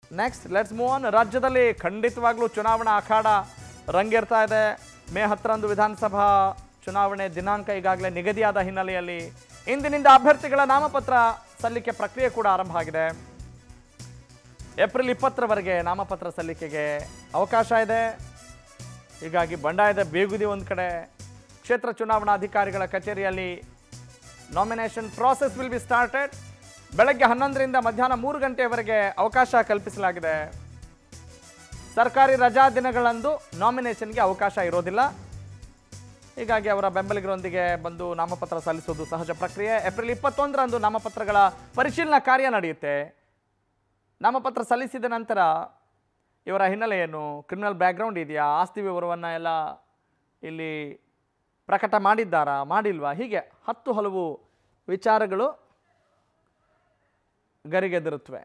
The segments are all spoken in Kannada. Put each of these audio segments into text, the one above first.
ನೆಕ್ಸ್ಟ್ ಲೆಟ್ಸ್ ಮೂವ್ ಆನ್ ರಾಜ್ಯದಲ್ಲಿ ಖಂಡಿತವಾಗ್ಲೂ ಚುನಾವಣಾ ಅಖಾಡ ರಂಗೇರ್ತಾ ಇದೆ ಮೇ ಹತ್ತರಂದು ವಿಧಾನಸಭಾ ಚುನಾವಣೆ ದಿನಾಂಕ ಈಗಾಗಲೇ ನಿಗದಿಯಾದ ಹಿನ್ನೆಲೆಯಲ್ಲಿ ಇಂದಿನಿಂದ ಅಭ್ಯರ್ಥಿಗಳ ನಾಮಪತ್ರ ಸಲ್ಲಿಕೆ ಪ್ರಕ್ರಿಯೆ ಕೂಡ ಆರಂಭ ಆಗಿದೆ ಏಪ್ರಿಲ್ ಇಪ್ಪತ್ತರವರೆಗೆ ನಾಮಪತ್ರ ಸಲ್ಲಿಕೆಗೆ ಅವಕಾಶ ಇದೆ ಹೀಗಾಗಿ ಬಂಡಾಯದ ಬೇಗುದಿ ಒಂದು ಕಡೆ ಕ್ಷೇತ್ರ ಚುನಾವಣಾಧಿಕಾರಿಗಳ ಕಚೇರಿಯಲ್ಲಿ nomination process will be started ಬೆಳಗ್ಗೆ ಹನ್ನೊಂದರಿಂದ ಮಧ್ಯಾಹ್ನ ಮೂರು ಗಂಟೆಯವರೆಗೆ ಅವಕಾಶ ಕಲ್ಪಿಸಲಾಗಿದೆ ಸರ್ಕಾರಿ ರಜಾ ದಿನಗಳಂದು ನಾಮಿನೇಷನ್ಗೆ ಅವಕಾಶ ಇರೋದಿಲ್ಲ ಹೀಗಾಗಿ ಅವರ ಬೆಂಬಲಿಗರೊಂದಿಗೆ ಬಂದು ನಾಮಪತ್ರ ಸಲ್ಲಿಸುವುದು ಸಹಜ ಪ್ರಕ್ರಿಯೆ ಏಪ್ರಿಲ್ ಇಪ್ಪತ್ತೊಂದರಂದು ನಾಮಪತ್ರಗಳ ಪರಿಶೀಲನಾ ಕಾರ್ಯ ನಡೆಯುತ್ತೆ ನಾಮಪತ್ರ ಸಲ್ಲಿಸಿದ ನಂತರ ಇವರ ಹಿನ್ನೆಲೆ ಏನು ಕ್ರಿಮಿನಲ್ ಬ್ಯಾಕ್ಗ್ರೌಂಡ್ ಇದೆಯಾ ಆಸ್ತಿ ವಿವರವನ್ನು ಎಲ್ಲ ಇಲ್ಲಿ ಪ್ರಕಟ ಮಾಡಿದ್ದಾರಾ ಮಾಡಿಲ್ವಾ ಹೀಗೆ ಹತ್ತು ಹಲವು ವಿಚಾರಗಳು ಗರಿಗೆದರುತ್ತವೆ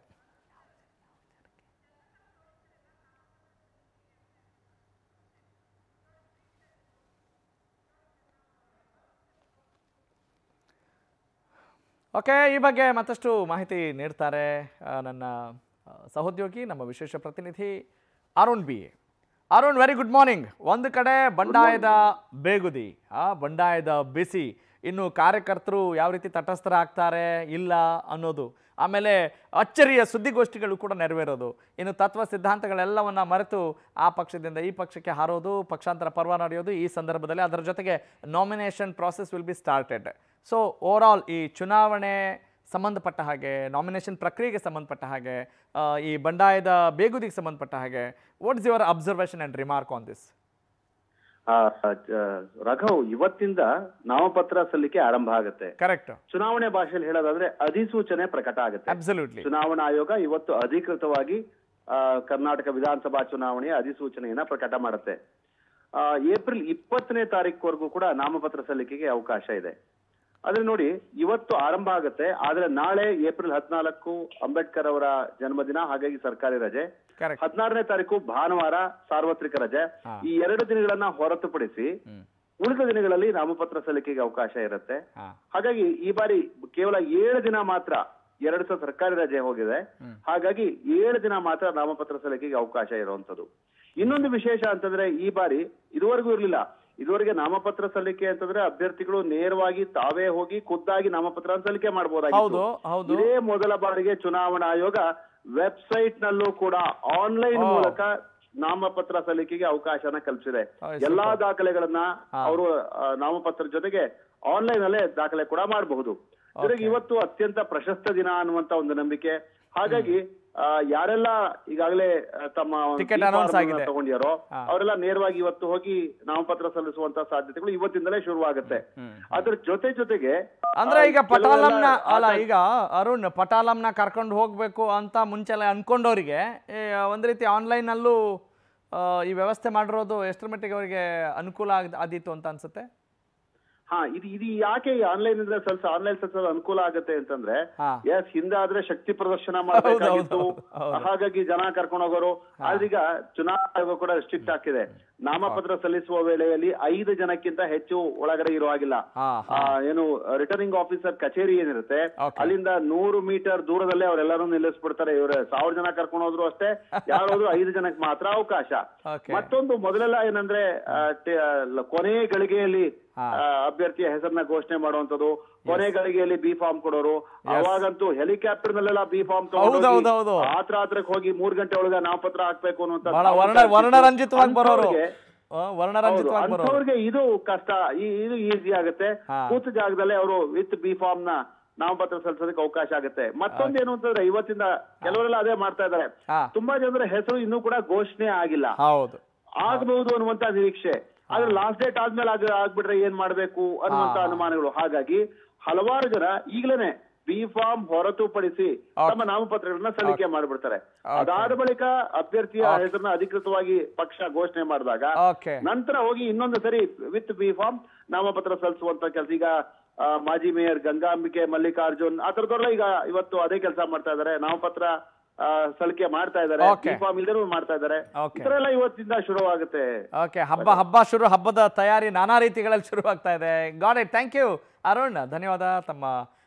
ಓಕೆ ಈ ಬಗ್ಗೆ ಮತ್ತಷ್ಟು ಮಾಹಿತಿ ನೀಡ್ತಾರೆ ಆ, ನನ್ನ ಆ, ಸಹೋದ್ಯೋಗಿ ನಮ್ಮ ವಿಶೇಷ ಪ್ರತಿನಿಧಿ Arun B Arun very good morning ಒಂದು ಕಡೆ ಬಂಡಾಯದ ಬೇಗುದಿ ಆ ಬಂಡಾಯದ ಬಿಸಿ ಇನ್ನು ಕಾರ್ಯಕರ್ತರು ಯಾವ ರೀತಿ ತಟಸ್ಥರಾಗ್ತಾರೆ ಇಲ್ಲ ಅನ್ನೋದು ಆಮೇಲೆ ಅಚ್ಚರಿಯ ಸುದ್ದಿಗೋಷ್ಠಿಗಳು ಕೂಡ ನೆರವೇರೋದು ಇನ್ನು ತತ್ವ ಸಿದ್ಧಾಂತಗಳೆಲ್ಲವನ್ನ ಮರೆತು ಆ ಪಕ್ಷದಿಂದ ಈ ಪಕ್ಷಕ್ಕೆ ಹಾರೋದು ಪಕ್ಷಾಂತರ ಪರ್ವ ನಡೆಯೋದು ಈ ಸಂದರ್ಭದಲ್ಲಿ ಅದರ ಜೊತೆಗೆ nomination process will be started so over all ಈ ಚುನಾವಣೆ ಸಂಬಂಧಪಟ್ಟ ಹಾಗೆ ನಾಮಿನೇಷನ್ ಪ್ರಕ್ರಿಯೆಗೆ ಸಂಬಂಧಪಟ್ಟ ಹಾಗೆ ಆ, ಈ ಬಂಡಾಯದ ಬೇಗುದಿಗೆ ಸಂಬಂಧಪಟ್ಟ ಹಾಗೆ what is your observation and remark on this ah, ah, ರಘವ್ ಇವತ್ತಿಂದ ನಾಮಪತ್ರ ಸಲ್ಲಿಕೆ ಆರಂಭ ಆಗುತ್ತೆ ಕರೆಕ್ಟ್ ಚುನಾವಣೆ ಭಾಷೆಯಲ್ಲಿ ಹೇಳೋದಾದ್ರೆ ಅಧಿಸೂಚನೆ ಪ್ರಕಟ ಆಗುತ್ತೆ ಅಬ್ಸಲ್ಯೂಟ್ಲಿ ಚುನಾವಣಾ ಆಯೋಗ ಇವತ್ತು ಅಧಿಕೃತವಾಗಿ ಆ, ಕರ್ನಾಟಕ ವಿಧಾನಸಭಾ ಚುನಾವಣೆಯ ಅಧಿಸೂಚನೆಯನ್ನ ಪ್ರಕಟ ಮಾಡುತ್ತೆ ಆ, ಏಪ್ರಿಲ್ ಇಪ್ಪತ್ತನೇ ತಾರೀಕುವರೆಗೂ ಕೂಡ ನಾಮಪತ್ರ ಸಲ್ಲಿಕೆಗೆ ಅವಕಾಶ ಇದೆ ಆದ್ರೆ ನೋಡಿ ಇವತ್ತು ಆರಂಭ ಆಗುತ್ತೆ ಆದ್ರೆ ನಾಳೆ ಏಪ್ರಿಲ್ ಹದಿನಾಲ್ಕು ಅಂಬೇಡ್ಕರ್ ಅವರ ಜನ್ಮದಿನ ಹಾಗಾಗಿ ಸರ್ಕಾರಿ ರಜೆ ಕರೆಕ್ಟ್ ಹದಿನಾರನೇ ತಾರೀಕು ಭಾನುವಾರ ಸಾರ್ವತ್ರಿಕ ರಜೆ ಹಾ. ಈ ಎರಡು ದಿನಗಳನ್ನ ಹೊರತುಪಡಿಸಿ ಹ್ಮ್ ಉಳಿದ ದಿನಗಳಲ್ಲಿ ನಾಮಪತ್ರ ಸಲ್ಲಿಕೆಗೆ ಅವಕಾಶ ಇರುತ್ತೆ ಹಾ ಹಾಗಾಗಿ ಈ ಬಾರಿ ಕೇವಲ ಏಳು ದಿನ ಮಾತ್ರ ಎರಡು ಸಲ ಸರ್ಕಾರಿ ರಜೆ ಹೋಗಿದೆ ಹ್ಮ್. ಹಾಗಾಗಿ ಏಳು ದಿನ ಮಾತ್ರ ನಾಮಪತ್ರ ಸಲ್ಲಿಕೆಗೆ ಅವಕಾಶ ಇರುವಂತದ್ದು ಇನ್ನೊಂದು ವಿಶೇಷ ಅಂತಂದ್ರೆ ಈ ಬಾರಿ ಇದುವರೆಗೂ ಇರ್ಲಿಲ್ಲ ಇದುವರೆಗೆ ನಾಮಪತ್ರ ಸಲ್ಲಿಕೆ ಅಂತಂದ್ರೆ ಅಭ್ಯರ್ಥಿಗಳು ನೇರವಾಗಿ ತಾವೇ ಹೋಗಿ ಖುದ್ದಾಗಿ ನಾಮಪತ್ರ ಸಲ್ಲಿಕೆ ಹೌದು ಮಾಡಬಹುದಾಗಿತ್ತು ಹೌದು ಇದೇ ಮೊದಲ ಬಾರಿಗೆ ಚುನಾವಣಾ ಆಯೋಗ ವೆಬ್ಸೈಟ್ ನಲ್ಲೂ ಕೂಡ ಆನ್ಲೈನ್ ಓ. ಮೂಲಕ ನಾಮಪತ್ರ ಸಲ್ಲಿಕೆಗೆ ಅವಕಾಶನ ಕಲ್ಪಿಸಿದೆ ಓ, ಎಲ್ಲಾ super. ದಾಖಲೆಗಳನ್ನ ಹಾ. ಅವರು ನಾಮಪತ್ರ ಜೊತೆಗೆ ಆನ್ಲೈನ್ ಅಲ್ಲೇ ದಾಖಲೆ ಕೂಡ ಮಾಡಬಹುದು ಜೊತೆಗೆ Okay. ಇವತ್ತು ಅತ್ಯಂತ ಪ್ರಶಸ್ತ ದಿನ ಅನ್ನುವಂತ ಒಂದು ನಂಬಿಕೆ ಹಾಗಾಗಿ ಆ, ಯಾರೆಲ್ಲ ಈಗಾಗಲೇ ಆ, ತಮ್ಮ ಒಂದು Ticket B announce form ಅನ್ನ ಆಗಿದೆ. ತಗೊಂಡ್ಯಾರೋ ಹಾ. ಅವರೆಲ್ಲ ನೇರವಾಗಿ ಇವತ್ತು ಹೋಗಿ ನಾಮಪತ್ರ ಸಲ್ಲಿಸುವಂತ ಸಾಧ್ಯತೆಗಳು ಇವತ್ತಿಂದಲೇ ಶುರುವಾಗುತ್ತೆ ಹ್ಮ್. ಅದ್ರ ಜೊತೆ ಜೊತೆಗೆ ಅಂದ್ರೆ ಆ, ಈಗ ಕೆಲವೆಲ್ಲ ಪಟಾಲಂನ ಅಲ್ಲ ಆಟ- ಈಗ ಅರುಣ್ ಪಟಾಲಂನ ಕರ್ಕೊಂಡು ಹೋಗ್ಬೇಕು ಅಂತ ಮುಂಚೆಲ್ಲ ಅನ್ಕೊಂಡವರಿಗೆ ಈ ಒಂದ್ ರೀತಿ ಆನ್ಲೈನಲ್ಲೂ ಈ ವ್ಯವಸ್ಥೆ ಮಾಡಿರೋದು ಎಷ್ಟರ ಮಟ್ಟಿಗೆ ಅವರಿಗೆ ಅನುಕೂಲ ಆಗ್ ಆದೀತು ಅಂತ ಅನ್ಸುತ್ತೆ ಹಾ ಇದು ಇದು ಯಾಕೆ ಈ ಆನ್ಲೈನ್ ಇಂದ ಸ್ವಲ್ಪ ಆನ್ಲೈನ್ ಸ್ವಲ್ಪ ಅನುಕೂಲ ಆಗುತ್ತೆ ಅಂತಂದ್ರೆ ಹಾ ಎಸ್ ಹಿಂದೆ ಆದ್ರೆ ಶಕ್ತಿ ಪ್ರದರ್ಶನ ಮಾಡಬೇಕಾಗಿತ್ತು ಹೌದು, ಹೌದು. ಹಾಗಾಗಿ ಜನ ಕರ್ಕೊಂಡು ಹೋಗೋರು ಆದ್ರೆ ಈಗ ಚುನಾವಣಾ ಆಯೋಗ ಕೂಡ ಸ್ಟ್ರಿಕ್ಟ್ ಹಾಕಿದೆ ನಾಮಪತ್ರ ಸಲ್ಲಿಸುವ ವೇಳೆಯಲ್ಲಿ ಐದು ಜನಕ್ಕಿಂತ ಹೆಚ್ಚು ಒಳಗಡೆ ಇರೋ ಹಾಗಿಲ್ಲ ಹಾ ಆ, ಏನು ರಿಟರ್ನಿಂಗ್ ಆಫೀಸರ್ ಕಚೇರಿ ಏನಿರುತ್ತೆ Okay. ಅಲ್ಲಿಂದ ನೂರು ಮೀಟರ್ ದೂರದಲ್ಲೇ ಅವರೆಲ್ಲರೂ ನಿಲ್ಲಿಸ್ಬಿಡ್ತಾರೆ ಇವ್ರೆ ಸಾವಿರ ಜನ ಕರ್ಕೊಂಡು ಹೋದ್ರು ಅಷ್ಟೇ ಯಾರೋದ್ರು ಐದು ಜನಕ್ಕೆ ಮಾತ್ರ ಅವಕಾಶ ಓಕೆ ಮತ್ತೊಂದು ಮೊದಲೆಲ್ಲ ಏನಂದ್ರೆ ಆ, ಟೆ- ಲ- ಕೊನೆ ಗಳಿಗೆಯಲ್ಲಿ ಹಾ. ಆ, ಅಭ್ಯರ್ಥಿಯ ಹೆಸರನ್ನ ಘೋಷಣೆ ಮಾಡುವಂತದ್ದು ಕೊನೆ ಗಳಿಗೆಯಲ್ಲಿ ಬಿ ಫಾರ್ಮ್ ಕೊಡೋರು ಅವಾಗಂತೂ ಹೆಲಿಕಾಪ್ಟರ್ ನಲ್ಲೆಲ್ಲ ಬಿ ಫಾರ್ಮ್ ಹೌದು, ಹೌದು, ಹೌದು. ಆತ್ರ ಆತ್ರಕ್ಕೆ ಹೋಗಿ ಮೂರ್ ಗಂಟೆ ಒಳಗ ನಾಮಪತ್ರ ಹಾಕ್ಬೇಕು ಅನ್ನುವಂತ ಬಹಳ ವರ್ಣ ವರ್ಣರಂಜಿತವಾಗಿ ಬರೋರು ಆ, ವರ್ಣರಂಜಿತವಾಗಿ ಬರೋರು ಅಂಥವ್ರಿಗೆ ಇದು ಕಷ್ಟ ಈ- ಇದು ಈಸಿ ಆಗುತ್ತೆ ಹಾ. ಕೂತ ಜಾಗದಲ್ಲೇ ಅವರು ವಿತ್ ಬಿ ಫಾರ್ಮ್ ನ ನಾಮಪತ್ರ ಸಲ್ಲಿಸೋದಕ್ಕೆ ಅವಕಾಶ ಆಗುತ್ತೆ ಮತ್ತೊಂದೇನು ಅಂತಂದ್ರೆ ಇವತ್ತಿಂದ ಕೆಲವರೆಲ್ಲ ಅದೇ ಮಾಡ್ತಾ ಇದ್ದಾರೆ ಹಾ ತುಂಬಾ ಜನರ ಹೆಸರು ಇನ್ನೂ ಕೂಡ ಘೋಷಣೆ ಆಗಿಲ್ಲ ಹೌದು ಆಗಬಹುದು ಅನ್ನುವಂತ ನಿರೀಕ್ಷೆ ಆದ್ರೆ ಲಾಸ್ಟ್ ಡೇಟ್ ಆದ್ಮೇಲೆ ಆಗ ಆಗ್ಬಿಟ್ರೆ ಏನ್ ಮಾಡ್ಬೇಕು ಅನ್ನುವಂತ ಹಾ. ಅನುಮಾನಗಳು ಹಾಗಾಗಿ ಹಲವಾರು ಜನ ಈಗಲೇ ಬಿ ಫಾರ್ಮ್ ಹೊರತುಪಡಿಸಿ ತಮ್ಮ ನಾಮಪತ್ರಗಳನ್ನ ಸಲ್ಲಿಕೆ ಮಾಡ್ಬಿಡ್ತಾರೆ ಅದಾದ ಬಳಿಕ ಅಭ್ಯರ್ಥಿಯ ಹೆಸರನ್ನ ಅಧಿಕೃತವಾಗಿ ಪಕ್ಷ ಘೋಷಣೆ ಮಾಡಿದಾಗ ಓಕೆ ನಂತರ ಹೋಗಿ ಇನ್ನೊಂದು ಸರಿ ವಿತ್ ಬಿ ಫಾರ್ಮ್ ನಾಮಪತ್ರ ಸಲ್ಲಿಸುವಂತ ಕೆಲಸ ಈಗ ಆ, ಮಾಜಿ ಮೇಯರ್ ಗಂಗಾಂಬಿಕೆ ಮಲ್ಲಿಕಾರ್ಜುನ್ ಆ ಥರದವ್ರೆಲ್ಲ ಈಗ ಇವತ್ತು ಅದೇ ಕೆಲಸ ಮಾಡ್ತಾ ಇದಾರೆ ನಾಮಪತ್ರ ಆ, ಸಲ್ಲಿಕೆ ಮಾಡ್ತಾ ಇದಾರೆ Okay. ಬಿ ಫಾರ್ಮ್ ಇಲ್ದೇನೂ ಮಾಡ್ತಾ ಇದಾರೆ Okay. ಈ ತರ ಎಲ್ಲ ಇವತ್ತಿಂದ ಶುರುವಾಗುತ್ತೆ ಓಕೆ ಹಬ್ಬ ಹಬ್ಬ ಶುರು ಹಬ್ಬದ ತಯಾರಿ ನಾನಾ ರೀತಿಗಳಲ್ಲಿ ಶುರುವಾಗ್ತಾ ಇದೆ got it thank you Arun ಧನ್ಯವಾದ ತಮ್ಮ